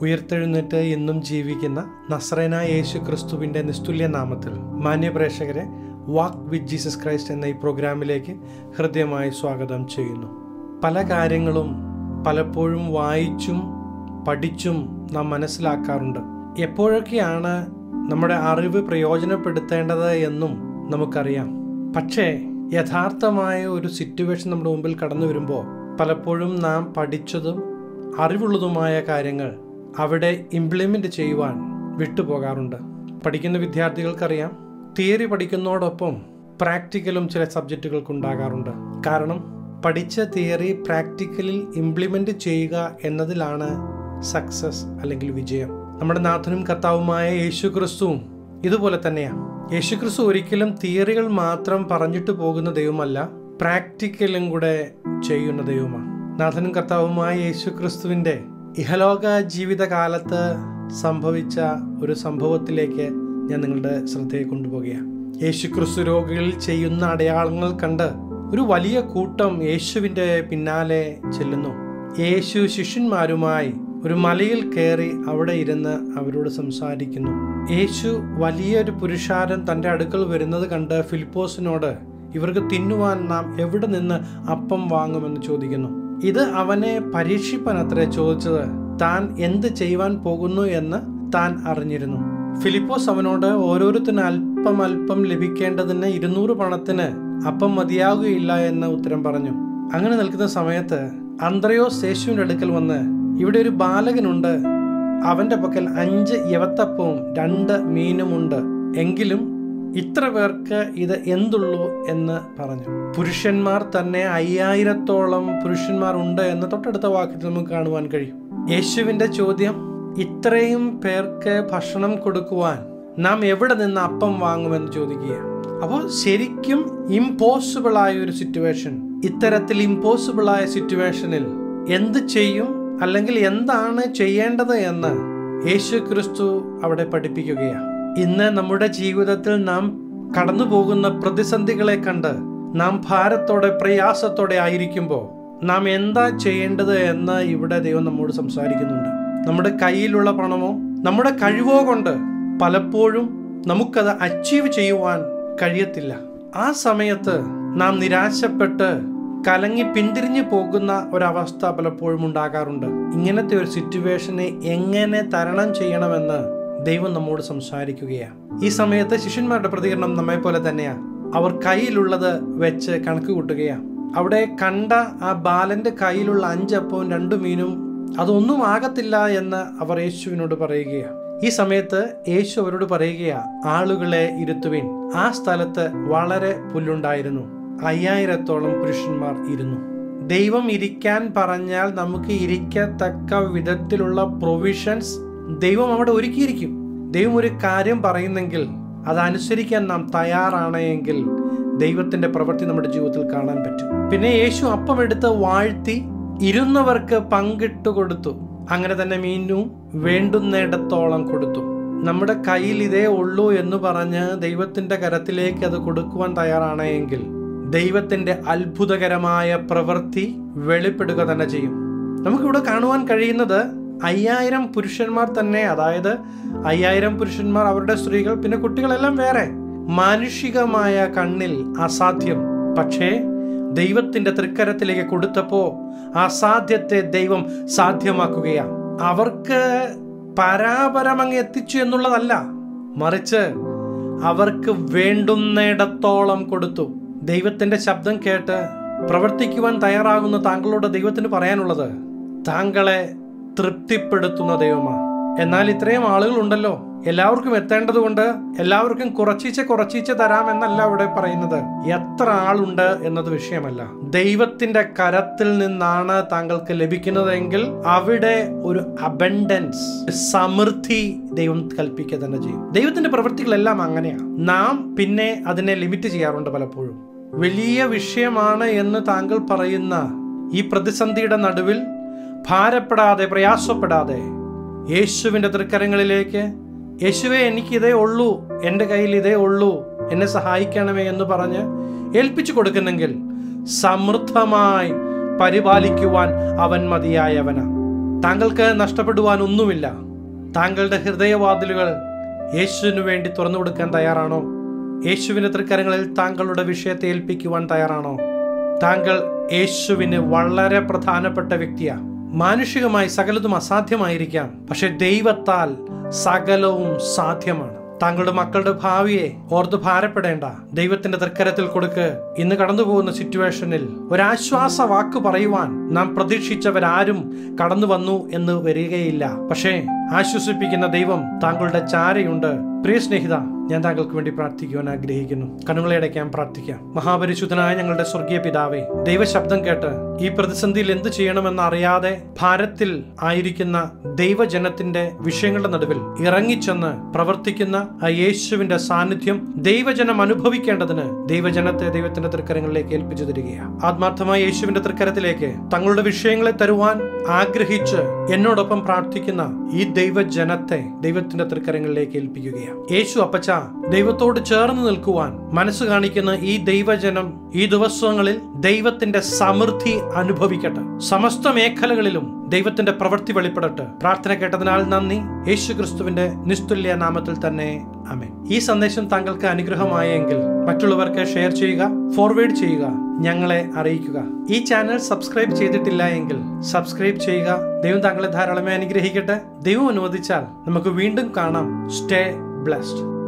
ഉയർത്തെഴുന്നേറ്റ് എന്നും ജീവിക്കുന്ന നസ്രേന യേശു ക്രിസ്തുവിൻ്റെ നിസ്തുല്യ നാമത്തിൽ മാന്യപ്രേക്ഷകരെ വാക്ക് വിത്ത് ജീസസ് ക്രൈസ്റ്റ് എന്ന ഈ പ്രോഗ്രാമിലേക്ക് ഹൃദ്യമായി സ്വാഗതം ചെയ്യുന്നു പല കാര്യങ്ങളും പലപ്പോഴും വായിച്ചും പഠിച്ചും നാം മനസ്സിലാക്കാറുണ്ട് എപ്പോഴൊക്കെയാണ് നമ്മുടെ അറിവ് പ്രയോജനപ്പെടുത്തേണ്ടത് എന്നും നമുക്കറിയാം പക്ഷേ യഥാർത്ഥമായ ഒരു സിറ്റുവേഷൻ നമ്മുടെ മുമ്പിൽ കടന്നു വരുമ്പോൾ പലപ്പോഴും നാം പഠിച്ചതും അറിവുള്ളതുമായ കാര്യങ്ങൾ അവിടെ ഇംപ്ലിമെൻ്റ് ചെയ്യുവാൻ വിട്ടുപോകാറുണ്ട് പഠിക്കുന്ന വിദ്യാർത്ഥികൾക്കറിയാം തിയറി പഠിക്കുന്നതോടൊപ്പം പ്രാക്ടിക്കലും ചില സബ്ജക്റ്റുകൾക്ക് ഉണ്ടാകാറുണ്ട് കാരണം പഠിച്ച തിയറി പ്രാക്ടിക്കലിൽ ഇംപ്ലിമെൻ്റ് ചെയ്യുക എന്നതിലാണ് സക്സസ് അല്ലെങ്കിൽ വിജയം നമ്മുടെ നാഥനും കർത്താവുമായ യേശു ക്രിസ്തുവും ഇതുപോലെ തന്നെയാണ് യേശു ക്രിസ്തു ഒരിക്കലും തിയറികൾ മാത്രം പറഞ്ഞിട്ട് പോകുന്ന ദൈവമല്ല പ്രാക്ടിക്കലും കൂടെ ചെയ്യുന്ന ദൈവമാണ് നാഥനും കർത്താവുമായ യേശു ക്രിസ്തുവിൻ്റെ ഇഹലോക ജീവിതകാലത്ത് സംഭവിച്ച ഒരു സംഭവത്തിലേക്ക് ഞാൻ നിങ്ങളുടെ ശ്രദ്ധയെ കൊണ്ടുപോവുകയാണ് യേശു ക്രിസ്തു രോഗികളിൽ ചെയ്യുന്ന അടയാളങ്ങൾ കണ്ട് ഒരു വലിയ കൂട്ടം യേശുവിൻ്റെ പിന്നാലെ ചെല്ലുന്നു യേശു ശിഷ്യന്മാരുമായി ഒരു മലയിൽ കയറി അവിടെ ഇരുന്ന് അവരോട് സംസാരിക്കുന്നു യേശു വലിയൊരു പുരുഷാരൻ തൻ്റെ അടുക്കൽ വരുന്നത് കണ്ട് ഫിലിപ്പോസിനോട് ഇവർക്ക് തിന്നുവാൻ നാം എവിടെ നിന്ന് അപ്പം വാങ്ങുമെന്ന് ചോദിക്കുന്നു ഇത് അവനെ പരീക്ഷിപ്പാൻ അത്രേ ചോദിച്ചത് താൻ എന്ത് ചെയ്യുവാൻ പോകുന്നു എന്ന് താൻ അറിഞ്ഞിരുന്നു ഫിലിപ്പോസ് അവനോട് ഓരോരുത്തരും അല്പം അല്പം ലഭിക്കേണ്ടതിന് ഇരുന്നൂറ് പണത്തിന് അപ്പം മതിയാകുകയില്ല എന്ന് ഉത്തരം പറഞ്ഞു അങ്ങനെ നിൽക്കുന്ന സമയത്ത് അന്ത്രയോസ് യേശുവിൻ്റെ അടുക്കൽ വന്ന് ഇവിടെ ഒരു ബാലകനുണ്ട് അവന്റെ പക്കൽ അഞ്ച് യവത്തപ്പവും രണ്ട് മീനുമുണ്ട് എങ്കിലും ഇത്ര പേർക്ക് ഇത് എന്തുള്ളൂ എന്ന് പറഞ്ഞു പുരുഷന്മാർ തന്നെ അയ്യായിരത്തോളം പുരുഷന്മാർ ഉണ്ട് എന്ന് തൊട്ടടുത്ത വാക്യത്തിൽ നമുക്ക് കാണുവാൻ കഴിയും യേശുവിന്റെ ചോദ്യം ഇത്രയും പേർക്ക് ഭക്ഷണം കൊടുക്കുവാൻ നാം എവിടെ നിന്ന് അപ്പം വാങ്ങുമെന്ന് ചോദിക്കുക അപ്പോൾ ശരിക്കും ഇമ്പോസിബിൾ ആയ ഒരു സിറ്റുവേഷൻ ഇത്തരത്തിൽ ഇമ്പോസിബിൾ ആയ സിറ്റുവേഷനിൽ എന്ത് ചെയ്യും അല്ലെങ്കിൽ എന്താണ് ചെയ്യേണ്ടത് എന്ന് യേശു ക്രിസ്തു അവിടെ പഠിപ്പിക്കുകയാണ് ഇന്ന് നമ്മുടെ ജീവിതത്തിൽ നാം കടന്നു പോകുന്ന പ്രതിസന്ധികളെ കണ്ട് നാം ഭാരത്തോടെ പ്രയാസത്തോടെ ആയിരിക്കുമ്പോൾ നാം എന്താ ചെയ്യേണ്ടത് എന്ന് ഇവിടെ ദൈവം നമ്മോട് സംസാരിക്കുന്നുണ്ട് നമ്മുടെ കയ്യിലുള്ള പണമോ നമ്മുടെ കഴിവോ കൊണ്ട് പലപ്പോഴും നമുക്കത് അച്ചീവ് ചെയ്യുവാൻ കഴിയത്തില്ല ആ സമയത്ത് നാം നിരാശപ്പെട്ട് കലങ്ങി പിന്തിരിഞ്ഞു പോകുന്ന ഒരവസ്ഥ പലപ്പോഴും ഉണ്ടാകാറുണ്ട് ഇങ്ങനത്തെ ഒരു സിറ്റുവേഷനെ എങ്ങനെ തരണം ചെയ്യണമെന്ന് ദൈവം നമ്മോട് സംസാരിക്കുകയാണ് ഈ സമയത്ത് ശിഷ്യന്മാരുടെ പ്രതികരണം നമ്മെ പോലെ തന്നെയാണ് അവർ കയ്യിലുള്ളത് വെച്ച് കണക്ക് കൂട്ടുകയാണ് അവിടെ കണ്ട ആ ബാലന്റെ കയ്യിലുള്ള അഞ്ചപ്പവും രണ്ടു മീനും അതൊന്നും ആകത്തില്ല എന്ന് അവർ യേശുവിനോട് പറയുകയാണ് ഈ സമയത്ത് യേശു അവരോട് പറയുകയാ ആളുകളെ ഇരുത്തുവിൻ ആ സ്ഥലത്ത് വളരെ പുല്ലുണ്ടായിരുന്നു അയ്യായിരത്തോളം പുരുഷന്മാർ ഇരുന്നു ദൈവം ഇരിക്കാൻ പറഞ്ഞാൽ നമുക്ക് ഇരിക്കത്തക്ക വിധത്തിലുള്ള പ്രൊവിഷൻസ് ദൈവം അവിടെ ഒരുക്കിയിരിക്കും ദൈവം ഒരു കാര്യം പറയുന്നെങ്കിൽ അതനുസരിക്കാൻ നാം തയ്യാറാണ് എങ്കിൽ ദൈവത്തിന്റെ പ്രവൃത്തി നമ്മുടെ ജീവിതത്തിൽ കാണാൻ പറ്റും പിന്നെ യേശു അപ്പം എടുത്ത് വാഴ്ത്തി ഇരുന്നവർക്ക് പങ്കിട്ട് കൊടുത്തു അങ്ങനെ തന്നെ മീനും വേണ്ടുന്നിടത്തോളം കൊടുത്തു നമ്മുടെ കയ്യിൽ ഇതേ ഉള്ളൂ എന്ന് പറഞ്ഞ് ദൈവത്തിന്റെ കരത്തിലേക്ക് അത് കൊടുക്കുവാൻ തയ്യാറാണ് എങ്കിൽ ദൈവത്തിന്റെ അത്ഭുതകരമായ പ്രവൃത്തി വെളിപ്പെടുക തന്നെ ചെയ്യും നമുക്കിവിടെ കാണുവാൻ കഴിയുന്നത് അയ്യായിരം പുരുഷന്മാർ തന്നെ അതായത് അയ്യായിരം പുരുഷന്മാർ അവരുടെ സ്ത്രീകൾ പിന്നെ കുട്ടികളെല്ലാം വേറെ മാനുഷികമായ കണ്ണിൽ അസാധ്യം പക്ഷേ ദൈവത്തിന്റെ തൃക്കരത്തിലേക്ക് കൊടുത്തപ്പോ അസാധ്യത്തെ ദൈവം സാധ്യമാക്കുകയാണ് അവർക്ക് പരാപരം അങ്ങ് എത്തിച്ചു എന്നുള്ളതല്ല മറിച്ച് അവർക്ക് വേണ്ടുന്നിടത്തോളം കൊടുത്തു ദൈവത്തിന്റെ ശബ്ദം കേട്ട് പ്രവർത്തിക്കുവാൻ തയ്യാറാകുന്ന താങ്കളോട് ദൈവത്തിന് പറയാനുള്ളത് താങ്കളെ തൃപ്തിപ്പെടുത്തുന്ന ദൈവമാണ് എന്നാൽ ഇത്രയും ആളുകൾ ഉണ്ടല്ലോ എല്ലാവർക്കും എത്തേണ്ടത് കൊണ്ട് എല്ലാവർക്കും കുറച്ചീച്ച കുറച്ചീച്ച തരാമെന്നല്ല ഇവിടെ പറയുന്നത് എത്ര ആളുണ്ട് എന്നത് വിഷയമല്ല ദൈവത്തിന്റെ കരത്തിൽ നിന്നാണ് താങ്കൾക്ക് ലഭിക്കുന്നതെങ്കിൽ അവിടെ ഒരു അബൻഡൻസ് സമൃദ്ധി ദൈവം കൽപ്പിക്കുക തന്നെ ചെയ്യും ദൈവത്തിന്റെ പ്രവൃത്തികളെല്ലാം അങ്ങനെയാണ് നാം പിന്നെ അതിനെ ലിമിറ്റ് ചെയ്യാറുണ്ട് പലപ്പോഴും വലിയ വിഷയമാണ് എന്ന് താങ്കൾ പറയുന്ന ഈ പ്രതിസന്ധിയുടെ നടുവിൽ ഭാരപ്പെടാതെ പ്രയാസപ്പെടാതെ യേശുവിൻ്റെ തൃക്കരങ്ങളിലേക്ക് യേശുവെ എനിക്കിതേ ഉള്ളൂ എൻ്റെ കയ്യിൽ ഇതേ ഉള്ളൂ എന്നെ സഹായിക്കണമേ എന്ന് പറഞ്ഞ് ഏൽപ്പിച്ചു കൊടുക്കുന്നെങ്കിൽ സമൃദ്ധമായി പരിപാലിക്കുവാൻ അവൻ മതിയായവനാ താങ്കൾക്ക് നഷ്ടപ്പെടുവാൻ ഒന്നുമില്ല താങ്കളുടെ ഹൃദയവാതിലുകൾ യേശുവിനു വേണ്ടി തുറന്നു കൊടുക്കാൻ തയ്യാറാണോ യേശുവിന്റെ തൃക്കരങ്ങളിൽ താങ്കളുടെ വിഷയത്തെ ഏൽപ്പിക്കുവാൻ തയ്യാറാണോ താങ്കൾ യേശുവിന് വളരെ പ്രധാനപ്പെട്ട വ്യക്തിയാ മാനുഷികമായി സകലതും അസാധ്യമായിരിക്കാം പക്ഷെ ദൈവത്താൽ സകലവും സാധ്യമാണ് താങ്കളുടെ മക്കളുടെ ഭാവിയെ ഓർത്ത് ഭാരപ്പെടേണ്ട ദൈവത്തിന്റെ തൃക്കരത്തിൽ കൊടുക്ക് ഇന്ന് കടന്നു പോകുന്ന സിറ്റുവേഷനിൽ ഒരാശ്വാസ വാക്ക് പറയുവാൻ നാം പ്രതീക്ഷിച്ചവരാരും കടന്നു വന്നു എന്ന് വരികയില്ല പക്ഷേ ആശ്വസിപ്പിക്കുന്ന ദൈവം താങ്കളുടെ ചാരയുണ്ട് പ്രിയ സ്നേഹിത ഞാൻ താങ്കൾക്ക് വേണ്ടി പ്രാർത്ഥിക്കുവാൻ ആഗ്രഹിക്കുന്നു കണ്ണുകളെ അടയ്ക്കാൻ പ്രാർത്ഥിക്കാം മഹാപരിശുദ്ധനായ ഞങ്ങളുടെ സ്വർഗീയ പിതാവേ ദൈവശബ്ദം കേട്ട് ഈ പ്രതിസന്ധിയിൽ എന്ത് ചെയ്യണമെന്ന് അറിയാതെ ഭാരത്തിൽ ആയിരിക്കുന്ന ദൈവജനത്തിന്റെ വിഷയങ്ങളുടെ നടുവിൽ ഇറങ്ങിച്ചെന്ന് പ്രവർത്തിക്കുന്ന ആ യേശുവിന്റെ സാന്നിധ്യം ദൈവജനം അനുഭവിക്കേണ്ടതിന് ദൈവജനത്തെ ദൈവത്തിന്റെ തൃക്കരങ്ങളിലേക്ക് ഏൽപ്പിച്ചു തരികയാണ് ആത്മാർത്ഥമായ യേശുവിന്റെ തൃക്കരത്തിലേക്ക് തങ്ങളുടെ വിഷയങ്ങളെ തരുവാൻ ആഗ്രഹിച്ച് എന്നോടൊപ്പം പ്രാർത്ഥിക്കുന്ന ഈ ദൈവജനത്തെ ദൈവത്തിന്റെ തൃക്കരങ്ങളിലേക്ക് ഏൽപ്പിക്കുകയാണ് യേശു അപ്പച്ച ദൈവത്തോട് ചേർന്ന് നിൽക്കുവാൻ മനസ്സ് കാണിക്കുന്ന ഈ ദൈവജനം ഈ ദിവസങ്ങളിൽ ദൈവത്തിന്റെ സമൃദ്ധി അനുഭവിക്കട്ടെ സമസ്ത മേഖലകളിലും ദൈവത്തിന്റെ പ്രവൃത്തി വെളിപ്പെടട്ടെ പ്രാർത്ഥന കേട്ടതിനാൽ നന്ദി യേശു ക്രിസ്തുവിന്റെ നിസ്തുല്യ നാമത്തിൽ തന്നെ അമേ ഈ സന്ദേശം താങ്കൾക്ക് അനുഗ്രഹമായെങ്കിൽ മറ്റുള്ളവർക്ക് ഷെയർ ചെയ്യുക ഫോർവേഡ് ചെയ്യുക ഞങ്ങളെ അറിയിക്കുക ഈ ചാനൽ സബ്സ്ക്രൈബ് ചെയ്തിട്ടില്ല എങ്കിൽ സബ്സ്ക്രൈബ് ചെയ്യുക ദൈവം താങ്കളെ ധാരാളമായി അനുഗ്രഹിക്കട്ടെ ദൈവം അനുവദിച്ചാൽ നമുക്ക് വീണ്ടും കാണാം സ്റ്റേ ബ്ലെസ്ഡ്